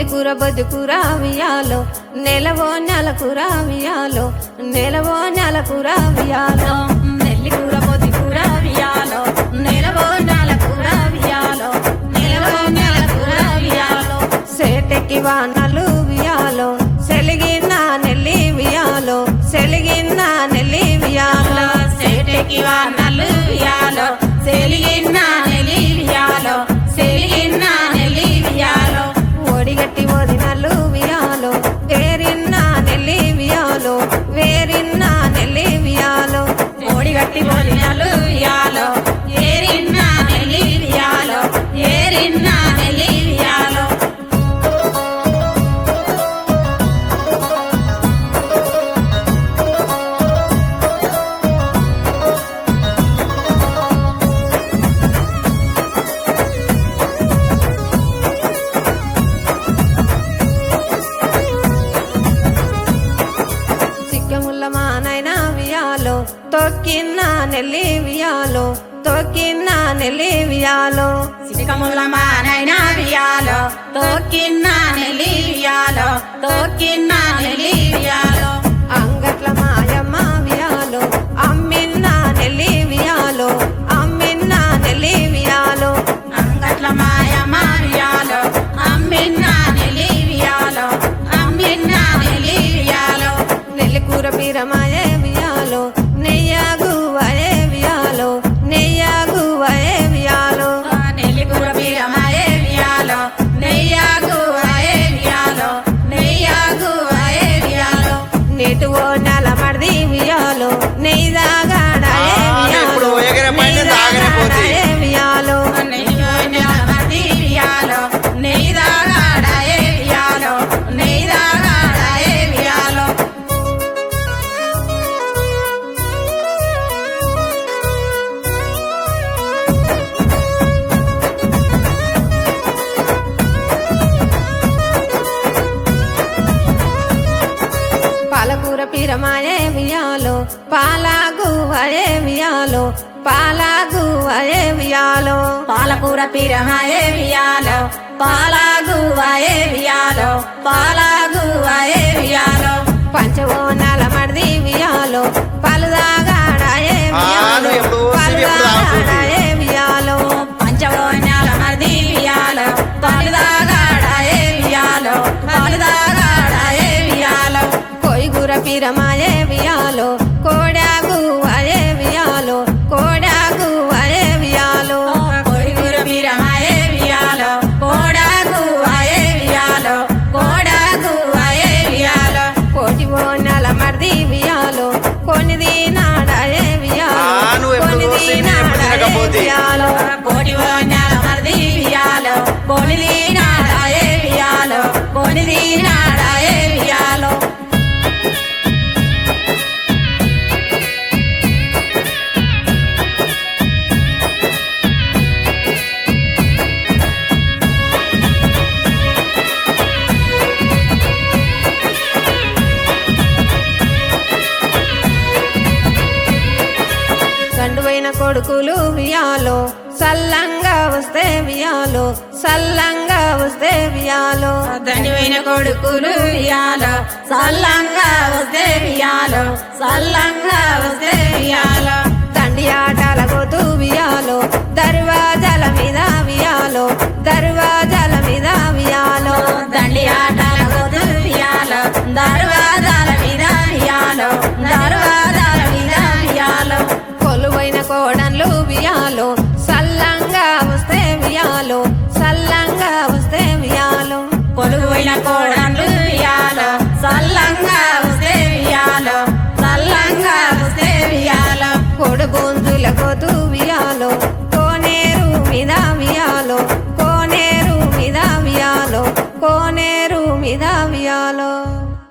నెల్లికూర బొద్దుకూర వియాలో నెలవో నెలకూర వియాలో నెలవో నెలకూర వియాలో నెల్లికూర పొద్దుకూర వియాలో నెలవో నెలకూర వియాలో నెలవో నెలకూర వియాలో సేటెక్కి వానలు వియాలో సెలిగిన నెల్లి వియాలో సెలిగిన నెల్లి వియాలో సేటకి వానలు వియాలో సెలిగిన్న నెలి వియాలో సెలిగిన్న నెలి వియాలో ఒడిగట్టి వదినలు వియాలో వేరిన్న నెల్లి వియాలో వేరిన్న నెల్లి వియాలో ఓడిగట్టి పోలినలు వియాలో ఏరిన్న నెలి వియాలో ఏరిన్న నెలి వియాలో చిక్కముల్ల మానైన వియాలో తొక్కిన్న నెల్లి వియాలో తొక్కిన్న నెల్లి వియాలో సిటికముల మానైన వియాలో తోకిన్న నెలి వియాలో తోకిన్న నెలి వియాలో అంగట్ల మాయమ్మ వియాలో అమ్మిన్న నెల్లి వియాలో అమ్మిన్న నెల్లి వియాలో అంగట్ల మాయమ్మ వియాలో అమ్మిన్న నెలి వియాలో అమ్మిన్న నెలి వియాలో నెల్లికూర పీరమాయే వియాలో నెయ్యాగువయే వియాలో నెయ్యాగువయే వియాలో నెల్లికూర బీరమాయే వియాలో నెయ్యాగు అయే వియాలో నెయ్యాగు అయే వియాలో నేటు ఓ నెల మడిది వియాలో నెయ్యిదాగాడాయే ఆ, వియాలో ఇప్పుడు ఎగిరే పైన తాగనే పోతే. నెయ్యిదాగాడాయే వియాలో నెయ్యి వియాలో నెయ్యిదాగాడాయే వియాలో నెయ్యిదాగాడాయే వియాలో పాలకూర పీరమాయే వియాలో పాలాగువయే వియాలో పాలాగువయే వియాలో పాలకూర పిరమాయే వియాలో పాలాగు అయే వియాలో పాలాగు అయే వియాలో పంచవో నెల మడిది వియాలో పలుదాగాడాయే ఆ, వియాలో నువ్వు ఎప్పుడు ఊసి ఎప్పుడు తాగుతుంది? పలుదాగాడాయే వియాలో పంచవోన్యాల మది వియాలో పాలుదాగాడాయే వియాలో పాలుదాగాడాయే వియాలో కొయ్యూర పీరమాయే వియాలో కోడాగు అయే వియాలో కోడాగు అయే వియాలో కొడుగురు పిరమాయే వియాలో కోడాగు అయే వియాలో కోడాగు అయే వియాలో కోటి ఓ నెల మడిది వియాలో కొనిది నాడాయే వియాలో ఆ, నువ్వు ఎప్పుడు కొనిది చూసి నేను ఎప్పుడు నాడాయే తినకపోతే. వియాలో కోటి వోన్యాల మది వియాలో కొనిది నాడాయే వియాలో కొనిది నాడాయే వియాలో గండువైన కొడుకులు వియాలో సల్లంగా వస్తే వియాలో సల్లంగా వస్తే వియాలో దండివైన కొడుకులు వియాలో సల్లంగా వస్తే వియాలో సల్లంగా వస్తే వియాలో తండి ఆటల గోతు వియాలో దర్వాజాల మీద వియాలో దర్వాజాల మీద వియాలో దండి ఆటల గోదు వియాలో దర్వాజాల మీద వియాలో దర్వాజాల మీద వియాలో కొలువైన కోడన్లు వియాలో సల్లంగా వస్తే వియాలో సల్లంగా వస్తే వియాలో కొలువైన కోడన్లు వియాలో సల్లంగా వస్తే వియాలో సల్లంగా వస్తే వియాలో కొడు గొంతుల గోతు వియాలో కోనేరు మీద వియాలో కోనేరు మీద వియాలో కోనేరు మీద వియాలో